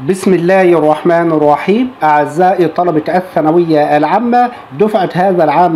بسم الله الرحمن الرحيم أعزائي طلبة الثانوية العامة دفعة هذا العام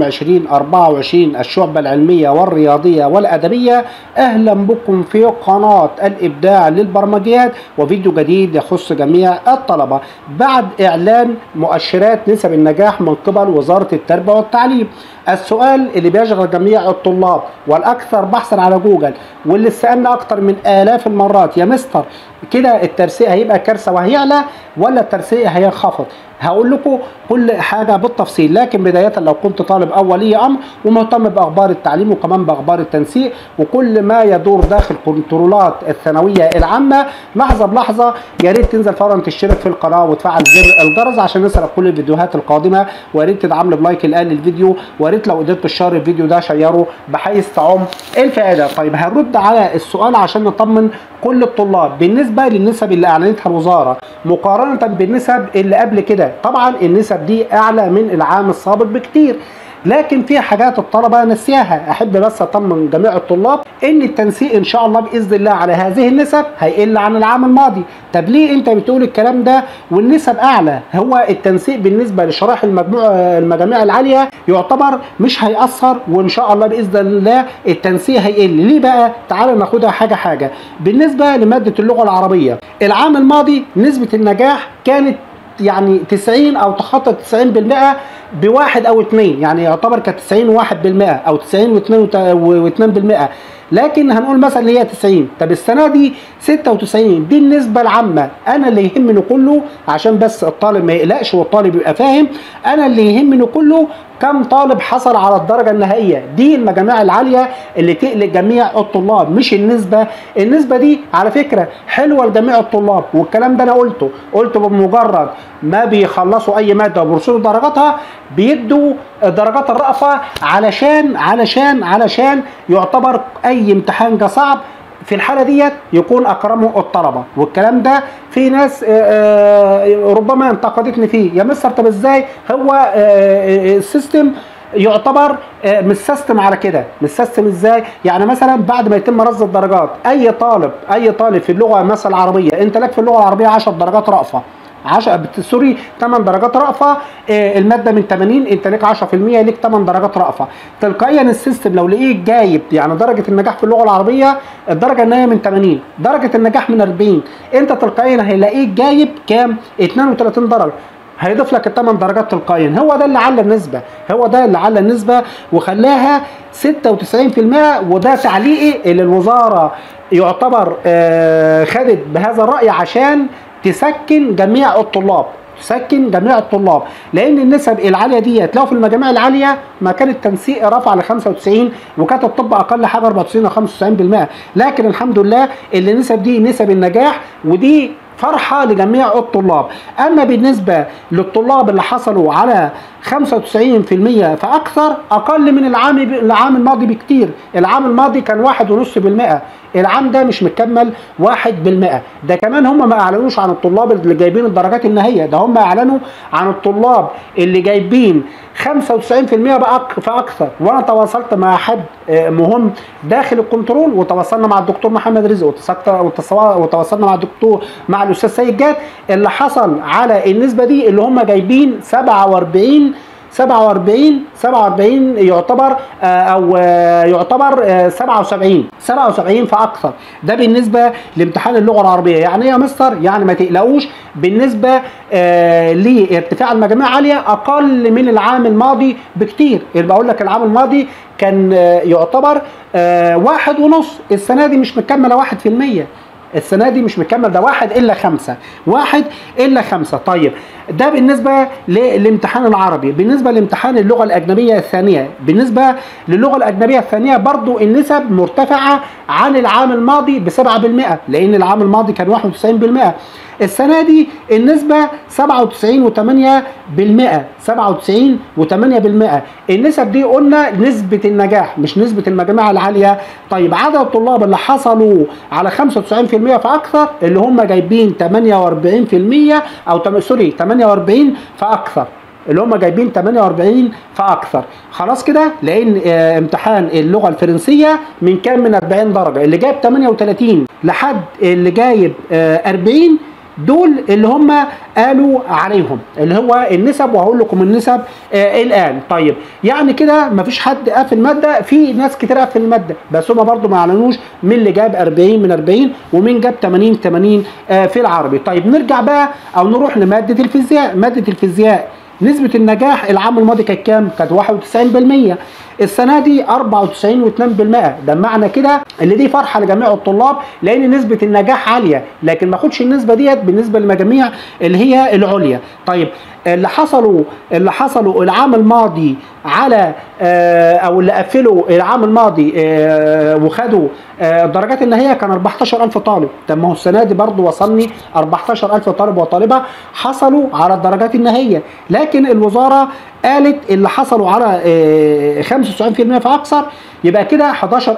2024 الشعبة العلمية والرياضية والأدبية أهلا بكم في قناة الإبداع للبرمجيات وفيديو جديد يخص جميع الطلبة بعد إعلان مؤشرات نسب النجاح من قبل وزارة التربية والتعليم السؤال اللي بيشغل جميع الطلاب والأكثر بحثا على جوجل واللي سألنا أكتر من آلاف المرات يا مستر كده الترسيق هيبقى كارثة وهيعلى ولا الترسيق هينخفض هقول لكم كل حاجة بالتفصيل لكن بداية لو كنت طالب أو ولي أمر ومهتم بأخبار التعليم وكمان بأخبار التنسيق وكل ما يدور داخل كنترولات الثانوية العامة لحظة بلحظة يا ريت تنزل فورا تشترك في القناة وتفعل زر الجرس عشان نسرق كل الفيديوهات القادمة ويا ريت تدعمنا بلايك الآن للفيديو ويا ريت لو قدرت تشير الفيديو ده شيره بحيث تعم الفائدة طيب هنرد على السؤال عشان نطمن كل الطلاب بالنسبة للنسب اللي أعلنتها الوزارة مقارنة بالنسب اللي قبل كده طبعا النسب دي أعلى من العام السابق بكتير لكن في حاجات الطلبه نسياها احب بس اطمن جميع الطلاب ان التنسيق ان شاء الله باذن الله على هذه النسب هيقل عن العام الماضي طب ليه انت بتقول الكلام ده والنسب اعلى هو التنسيق بالنسبه لشرائح المجموع المجاميع العاليه يعتبر مش هيأثر وان شاء الله باذن الله التنسيق هيقل ليه بقى تعالوا ناخدها حاجه حاجه بالنسبه لماده اللغه العربيه العام الماضي نسبه النجاح كانت يعني 90 او تخطى 90% بواحد او اثنين يعني يعتبر كانت 90 واحد بالمئة او 90 واثنين بالمئة لكن هنقول مثلا اللي هي 90 طب السنه دي 96 دي النسبه العامه انا اللي يهمني كله عشان بس الطالب ما يقلقش والطالب يبقى فاهم انا اللي يهمني كله كم طالب حصل على الدرجه النهائيه دي المجاميع العاليه اللي تقلق جميع الطلاب مش النسبه النسبه دي على فكره حلوه لجميع الطلاب والكلام ده انا قلته قلت بمجرد ما بيخلصوا اي ماده وبيرسلوا درجاتها بيدوا درجات الرأفة علشان علشان علشان يعتبر اي امتحان جه صعب في الحاله ديت يكون اكرمه الطلبه والكلام ده في ناس ربما انتقدتني فيه يا مستر طب ازاي هو السيستم يعتبر مش سيستم على كده مش سيستم ازاي يعني مثلا بعد ما يتم رصد الدرجات اي طالب اي طالب في اللغه مثلا العربيه انت لك في اللغه العربيه 10 درجات رأفه 10 سوري 8 درجات رأفة آه المادة من 80 انت ليك 10% ليك 8 درجات رأفة تلقائيا السيستم لو لقيت جايب يعني درجة النجاح في اللغة العربية الدرجة النهائية من 80 درجة النجاح من 40 انت تلقائيا هيلاقيك جايب كام 32 درجة هيضيف لك الثمان درجات تلقائيا هو ده اللي على النسبة هو ده اللي على النسبة وخلاها 96% وده تعليقي اللي الوزارة يعتبر آه خدت بهذا الرأي عشان تسكن جميع الطلاب تسكن جميع الطلاب لان النسب العاليه ديت لو في المجاميع العاليه ما كان التنسيق رفع ل 95 وكانت الطب اقل حاجه 94 او 95% لكن الحمد لله اللي النسب دي نسب النجاح ودي فرحة لجميع الطلاب أما بالنسبة للطلاب اللي حصلوا على 95% فأكثر أقل من العام العام الماضي بكتير العام الماضي كان واحد ونص بالمئة العام ده مش مكمل واحد بالمئة ده كمان هم ما أعلنوش عن الطلاب اللي جايبين الدرجات النهائية ده هم أعلنوا عن الطلاب اللي جايبين 95% فأكثر وأنا تواصلت مع حد مهم داخل الكنترول وتواصلنا مع الدكتور محمد رزق وتواصلنا مع الدكتور مع الأستاذ سيد جاد اللي حصل على النسبة دي اللي هم جايبين 47 47 47 يعتبر او يعتبر 77 77 فاكثر ده بالنسبه لامتحان اللغه العربيه يعني ايه يا مستر يعني ما تقلقوش بالنسبه لارتفاع المجاميع عاليه اقل من العام الماضي بكتير اللي بقول لك العام الماضي كان يعتبر واحد ونص السنه دي مش مكمله واحد في المية السنه دي مش مكمل ده واحد الا خمسه واحد الا خمسه طيب ده بالنسبه للامتحان العربي بالنسبه لامتحان اللغه الاجنبيه الثانيه بالنسبه للغه الاجنبيه الثانيه برضو النسب مرتفعه عن العام الماضي ب 7% لان العام الماضي كان 91% السنة دي النسبة 97 و8 بالمئة 97 و8 بالمئة النسب دي قلنا نسبة النجاح مش نسبة المجاميع العالية طيب عدد الطلاب اللي حصلوا على 95% فأكثر اللي هم جايبين 48% أو سوري 48 فأكثر اللي هم جايبين 48 فاكثر خلاص كده لان آه، امتحان اللغه الفرنسيه من كام من 40 درجه اللي جايب 38 لحد اللي جايب آه، 40 دول اللي هم قالوا عليهم اللي هو النسب وهقول لكم النسب آه الان طيب يعني كده مفيش حد قافل ماده في ناس كتير قافل الماده بس هم برضو ما اعلنوش مين اللي جاب 40 من 40 ومين جاب 80 80 آه في العربي طيب نرجع بقى او نروح لماده الفيزياء ماده الفيزياء نسبة النجاح العام الماضي كانت كام؟ كانت 91% السنة دي 94.2% ده معنى كده اللي دي فرحة لجميع الطلاب لأن نسبة النجاح عالية لكن ما خدش النسبة ديت بالنسبة للمجاميع اللي هي العليا طيب اللي حصلوا اللي حصلوا العام الماضي على آه او اللي قفلوا العام الماضي آه وخدوا آه الدرجات النهائيه كان 14000 طالب طب ما هو السنه دي برضه وصلني 14000 طالب وطالبه حصلوا على الدرجات النهائيه لكن الوزاره قالت اللي حصلوا على 95% فاكثر يبقى كده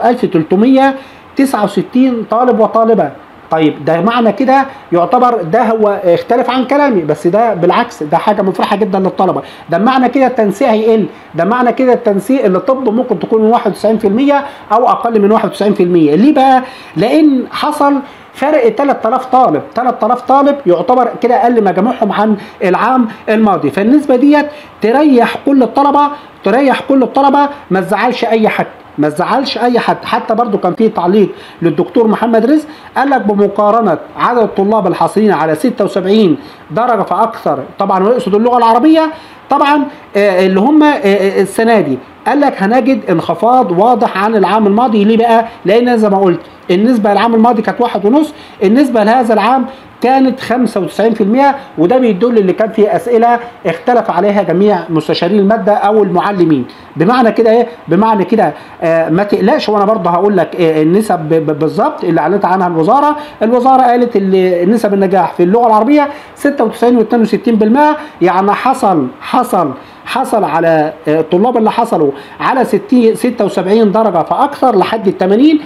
11369 طالب وطالبه طيب ده معنى كده يعتبر ده هو اختلف عن كلامي بس ده بالعكس ده حاجه مفرحه جدا للطلبه ده معنى كده التنسيق هيقل ده معنى كده التنسيق اللي طب ممكن تكون من 91% او اقل من 91% ليه بقى لان حصل فرق 3000 طالب 3000 طالب يعتبر كده اقل مجاميعهم عن العام الماضي فالنسبه ديت تريح كل الطلبه تريح كل الطلبه ما تزعلش اي حد ما تزعلش اي حد حتى برضو كان في تعليق للدكتور محمد رزق قال لك بمقارنه عدد الطلاب الحاصلين على 76 درجه فاكثر طبعا ويقصد اللغه العربيه طبعا اللي هم السنه دي قال لك هنجد انخفاض واضح عن العام الماضي ليه بقى؟ لان زي ما قلت النسبه العام الماضي كانت واحد ونص النسبه لهذا العام كانت 95% وده بيدل اللي كان فيه اسئله اختلف عليها جميع مستشارين الماده او المعلمين بمعنى كده ايه بمعنى كده آه ما تقلقش وانا برضه هقول لك آه النسب بالظبط اللي اعلنت عنها الوزاره الوزاره قالت اللي نسب النجاح في اللغه العربيه 96 و62% يعني حصل حصل حصل على الطلاب اللي حصلوا على 60 76 درجه فاكثر لحد ال 80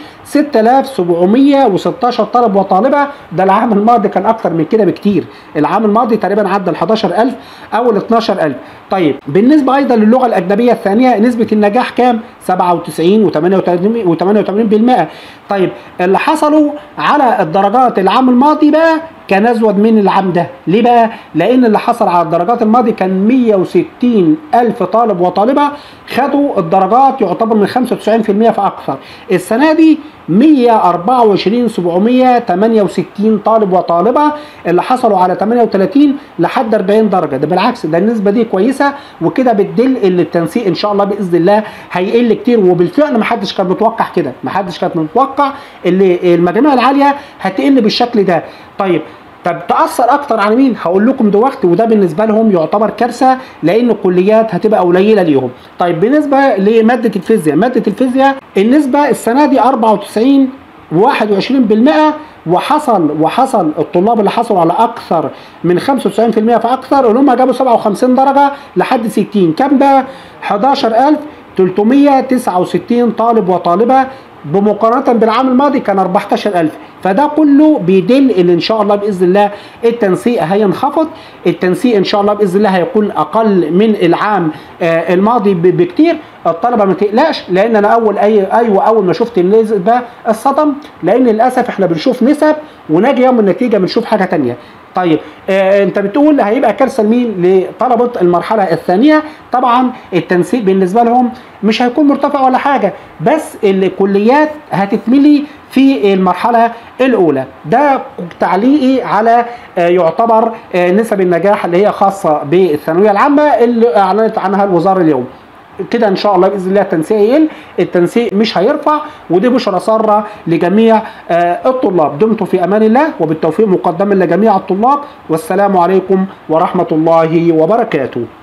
6716 طالب وطالبه ده العام الماضي كان اكثر من كده بكتير العام الماضي تقريبا عدى ال 11000 او ال 12000 طيب بالنسبه ايضا للغه الاجنبيه الثانيه نسبه النجاح كام 97 و88% طيب اللي حصلوا على الدرجات العام الماضي بقى كان ازود من العام ده ليه بقى لان اللي حصل على الدرجات الماضي كان 160 الف طالب وطالبه خدوا الدرجات يعتبر من 95% فاكثر السنه دي 124 768 طالب وطالبه اللي حصلوا على 38 لحد 40 درجه ده بالعكس ده النسبه دي كويسه وكده بتدل ان التنسيق ان شاء الله باذن الله هيقل كتير وبالفعل ما حدش كان متوقع كده ما حدش كان متوقع ان المجاميع العاليه هتقل بالشكل ده طيب طب تاثر اكتر على مين هقول لكم دلوقتي وده بالنسبه لهم يعتبر كارثه لان الكليات هتبقى قليله ليهم طيب بالنسبه لماده الفيزياء ماده الفيزياء النسبه السنه دي 94 و21% وحصل وحصل الطلاب اللي حصلوا على اكثر من 95% فاكثر اللي هم جابوا 57 درجه لحد 60 كام بقى 11369 طالب وطالبه بمقارنة بالعام الماضي كان 14000 فده كله بيدل ان ان شاء الله باذن الله التنسيق هينخفض التنسيق ان شاء الله باذن الله هيكون اقل من العام آه الماضي بكتير الطلبه ما تقلقش لان انا اول اي ايوه اول ما شفت النسبه الصدم لان للاسف احنا بنشوف نسب ونجي يوم النتيجه بنشوف حاجه تانية طيب آه انت بتقول هيبقى كارثه لمين لطلبه المرحله الثانيه طبعا التنسيق بالنسبه لهم مش هيكون مرتفع ولا حاجه بس الكليات هتتملي في المرحلة الأولى ده تعليقي على آه يعتبر آه نسب النجاح اللي هي خاصة بالثانوية العامة اللي أعلنت عنها الوزارة اليوم كده ان شاء الله باذن الله التنسيق يقل التنسيق مش هيرفع ودي بشرى ساره لجميع آه الطلاب دمتم في امان الله وبالتوفيق مقدما لجميع الطلاب والسلام عليكم ورحمه الله وبركاته